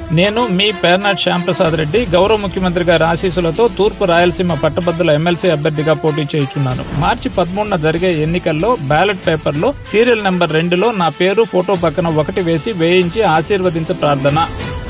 నేను మీ పేర్నాట్ శ్యాంప్రసాద్ రెడ్డి గౌరవ ముఖ్యమంత్రి గారి ఆశీస్సులతో తూర్పు రాయలసీమ పట్టభద్రుల ఎమ్మెల్సీ అభ్యర్థిగా పోటీ చేయుచున్నాను మార్చి పదమూడున జరిగే ఎన్నికల్లో బ్యాలెట్ పేపర్లో సీరియల్ నెంబర్ రెండులో నా పేరు ఫోటో పక్కన ఒకటి వేసి వేయించి ఆశీర్వదించ ప్రార్థన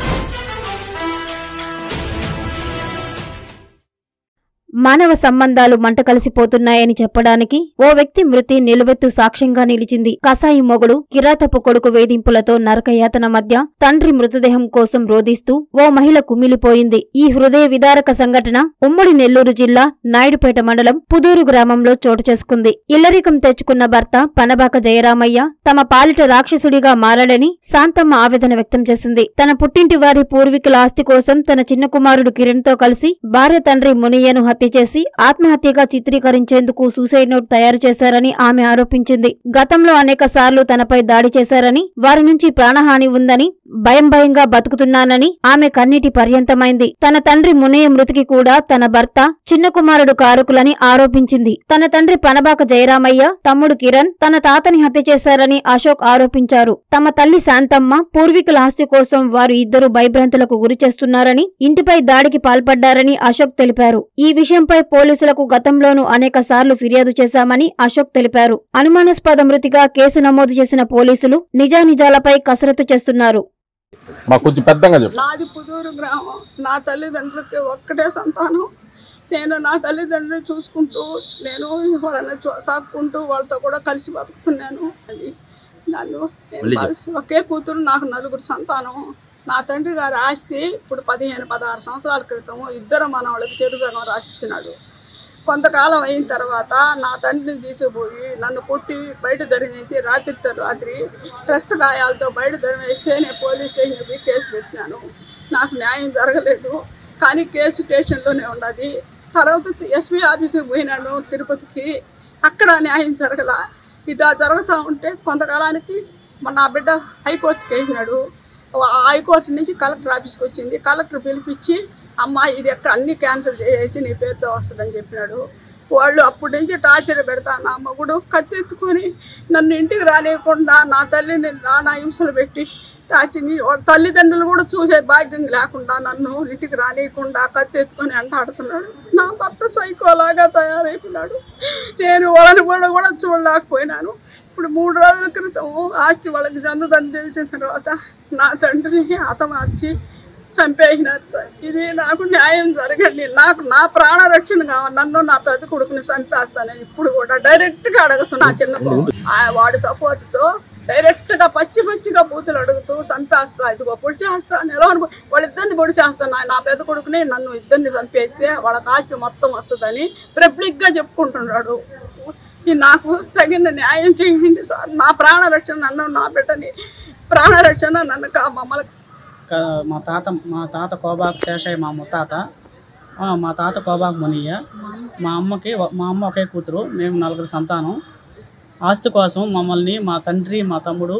మానవ సంబంధాలు మంట కలిసిపోతున్నాయని చెప్పడానికి ఓ వ్యక్తి మృతి నిలువెత్తు సాక్ష్యంగా నిలిచింది కసాయి మొగుడు కిరాతపు కొడుకు వేధింపులతో నరకయాతన మధ్య తండ్రి మృతదేహం కోసం రోధిస్తూ ఓ మహిళ కుమిలిపోయింది ఈ హృదయ విదారక సంఘటన ఉమ్మడి నెల్లూరు జిల్లా నాయుడుపేట మండలం పుదూరు గ్రామంలో చోటు చేసుకుంది ఇల్లరికం తెచ్చుకున్న భర్త పనబాక జయరామయ్య తమ పాలిట రాక్షసుడిగా మారాడని శాంతమ్మ ఆవేదన వ్యక్తం చేసింది తన పుట్టింటి వారి పూర్వీకుల ఆస్తి కోసం తన చిన్న కుమారుడు కిరణ్ తో కలిసి భార్య తండ్రి మునియ్యను హత్య చేసి ఆత్మహత్యగా చిత్రీకరించేందుకు సూసైడ్ నోట్ తయారు చేశారని ఆమె ఆరోపించింది గతంలో అనేక సార్లు తనపై దాడి చేశారని వారి నుంచి ప్రాణహాని ఉందని భయం భయంగా బతుకుతున్నానని ఆమె కన్నీటి పర్యంతమైంది తన తండ్రి మునయ్య మృతికి కూడా తన భర్త చిన్న కుమారుడు కారకులని ఆరోపించింది తన తండ్రి పనబాక జయరామయ్య తమ్ముడు కిరణ్ తన తాతని హత్య చేశారని అశోక్ ఆరోపించారు తమ తల్లి శాంతమ్మ పూర్వీకుల ఆస్తి కోసం వారు ఇద్దరు భయభ్రాంతులకు గురి చేస్తున్నారని ఇంటిపై దాడికి పాల్పడ్డారని అశోక్ తెలిపారు ఈ విషయంపై పోలీసులకు గతంలోనూ అనేక సార్లు ఫిర్యాదు చేశామని అశోక్ తెలిపారు అనుమానాస్పద మృతిగా కేసు నమోదు చేసిన పోలీసులు నిజానిజాలపై కసరత్తు చేస్తున్నారు మాకు కొంచెం పెద్దగా చెప్పు నాది పుదూరు గ్రామం నా తల్లిదండ్రులకి ఒక్కటే సంతానం నేను నా తల్లిదండ్రులు చూసుకుంటూ నేను వాళ్ళని చూ- సాక్కుంటూ వాళ్ళతో కూడా కలిసి బతుకుతున్నాను అది నన్ను నేను బా- ఒకే కూతురు నాకు నలుగురు సంతానం నా తండ్రి గారి ఆస్తి ఇప్పుడు పదిహేను పదహారు సంవత్సరాల క్రితం ఇద్దరు మనవాళ్ళకి చెడు సగం రాసిచ్చినాడు కొంతకాలం అయిన తర్వాత నా తండ్రిని తీసుకుపోయి నన్ను కొట్టి బయట ధరిమేసి రాత్రితో రాత్రి రక్త గాయాలతో బయట ధరిమేస్తే నేను పోలీస్ స్టేషన్కి పోయి కేసు పెట్టినాను నాకు న్యాయం జరగలేదు కానీ కేసు స్టేషన్లోనే ఉన్నది తర్వాత ఎస్పీ ఆఫీస్కి పోయినాను తిరుపతికి అక్కడ న్యాయం జరగల ఇట్లా జరుగుతూ ఉంటే కొంతకాలానికి మన నా బిడ్డ హైకోర్టుకి వేసినాడు ఆ హైకోర్టు నుంచి కలెక్టర్ ఆఫీస్కి వచ్చింది కలెక్టర్ పిలిపించి అమ్మ ఇది ఎక్కడ అన్ని క్యాన్సిల్ చేసేసి నీ పేరుతో వస్తుందని చెప్పినాడు వాళ్ళు అప్పటి నుంచి టార్చర్ పెడతా నా మగుడు కత్తెత్తుకొని నన్ను ఇంటికి రానియకుండా నా తల్లిని నానా హింసలు పెట్టి టార్చర్ని వాళ్ళ తల్లిదండ్రులు కూడా చూసే భాగ్యం లేకుండా నన్ను ఇంటికి రానియకుండా కత్తెత్తుకొని అంటాడుతున్నాడు నా భర్త సైకోలాగా తయారైపోయినాడు నేను వాళ్ళని కూడా కూడా చూడలేకపోయినాను ఇప్పుడు మూడు రోజుల క్రితం ఆస్తి వాళ్ళకి జందుదని తెలిసిన తర్వాత నా తండ్రిని హతమార్చి చంపేసినారు సార్. ఇది నాకు న్యాయం జరగండి నాకు నా ప్రాణ రక్షణ కావాలి నన్ను నా పెద్ద కొడుకుని చంపేస్తానని ఇప్పుడు కూడా డైరెక్ట్గా అడుగుతున్నా నా చిన్న కొడుకు. ఆ వాడి సపోర్ట్తో డైరెక్ట్గా పచ్చి పచ్చిగా బూతులు అడుగుతూ చంపేస్తా ఇదిగో పొడి చేస్తా నిలవని వాళ్ళిద్దరిని పొడి చేస్తాను నా- నా పెద్ద కొడుకుని నన్ను ఇద్దరిని చంపేస్తే వాళ్ళకి ఆస్తి మొత్తం వస్తుందని పబ్లిక్గా చెప్పుకుంటున్నాడు ఇది నాకు తగిన న్యాయం చేయండి సార్ నా ప్రాణ రక్షణ నన్ను నా బిడ్డని ప్రాణ రక్షణ నన్ను కా మమ్మల్ని క- మా తాత మా తాత కోబాకు శేషయ్య మా ముత్తాత ఆ, మా తాత కోబాకు మునియ్య మా అమ్మకి ఒ- మా అమ్మ ఒకే కూతురు మేము నలుగురు సంతానం ఆస్తి కోసం మమ్మల్ని మా తండ్రి మా తమ్ముడు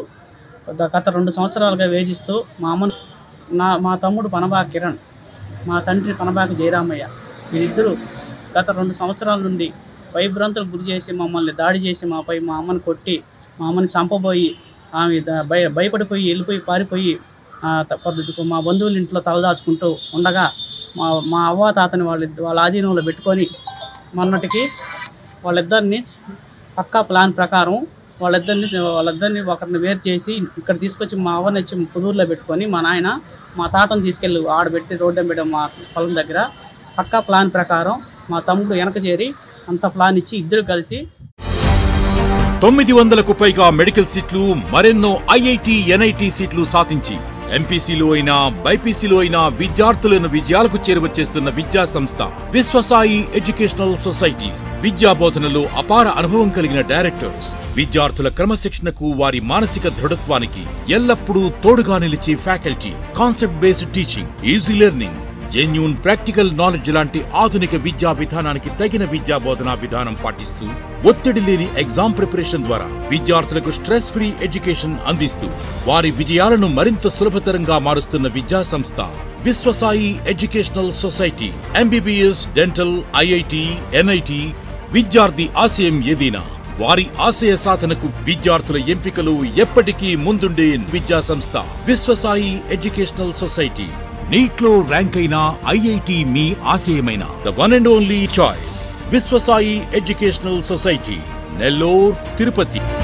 గ- గత రెండు సంవత్సరాలుగా వేధిస్తూ మా అమ్మను నా మా తమ్ముడు పనబాక కిరణ్ మా తండ్రి పనబాక జయరామయ్య వీరిద్దరూ గత రెండు సంవత్సరాల నుండి భయభ్రాంతులకు గురి చేసి మమ్మల్ని దాడి చేసి మాపై మా అమ్మని కొట్టి మా అమ్మని చంపబోయి ఆమె ద- భయ భయపడిపోయి వెళ్ళిపోయి పారిపోయి ఆ, త- పద్ధతి మా బంధువుల ఇంట్లో తలదాచుకుంటూ ఉండగా మా మా అవ్వ తాతని వాళ్ళ వాళ్ళ ఆధీనంలో పెట్టుకొని మొన్నటికి వాళ్ళిద్దరిని పక్కా ప్లాన్ ప్రకారం వాళ్ళిద్దరిని వాళ్ళిద్దరిని ఒకరిని వేరు చేసి ఇక్కడ తీసుకొచ్చి మా అవ్వని వచ్చి పుదూరులో పెట్టుకొని మా నాయన మా తాతని తీసుకెళ్ళి ఆడబెట్టి రోడ్డు మీద మా పొలం దగ్గర పక్కా ప్లాన్ ప్రకారం మా తమ్ముడు వెనక చేరి అంత ప్లాన్ ఇచ్చి ఇద్దరు కలిసి తొమ్మిది వందలకు పైగా మెడికల్ సీట్లు మరెన్నో ఐఐటి ఎన్ఐటి సీట్లు సాధించి ఎంపీసీలో అయినా బైపీసీలో అయినా విద్యార్థులను విజయాలకు చేరువచ్చేస్తున్న విద్యా సంస్థ విశ్వసాయి ఎడ్యుకేషనల్ సొసైటీ విద్యా బోధనలో అపార అనుభవం కలిగిన డైరెక్టర్స్ విద్యార్థుల క్రమశిక్షణకు వారి మానసిక దృఢత్వానికి ఎల్లప్పుడూ తోడుగా నిలిచే faculty concept based teaching easy learning genuine practical knowledge లాంటి ఆధునిక విద్యా విధానానికి తగిన విద్యా బోధనా విధానం పాటిస్తూ ఒత్తిడి లేని ఎగ్జామ్ ప్రిపరేషన్ ద్వారా విద్యార్థులకు స్ట్రెస్ ఫ్రీ ఎడ్యుకేషన్ అందిస్తూ వారి విజయాలను మరింత సులభతరంగా మారుస్తున్న విద్యా సంస్థ Viswasai educational society MBBS dental IIT NIT విద్యార్థి ఆశయం ఏదైనా వారి ఆశయ సాధనకు విద్యార్థుల ఎంపికలు ఎప్పటికీ ముందుండే విద్యా సంస్థ విశ్వసాయి ఎడ్యుకేషనల్ సొసైటీ నీట్ లో ర్యాంక్ అయిన ఐఐటి మీ ఆశయమైన the one and only choice Viswasai educational society Nellore Tirupati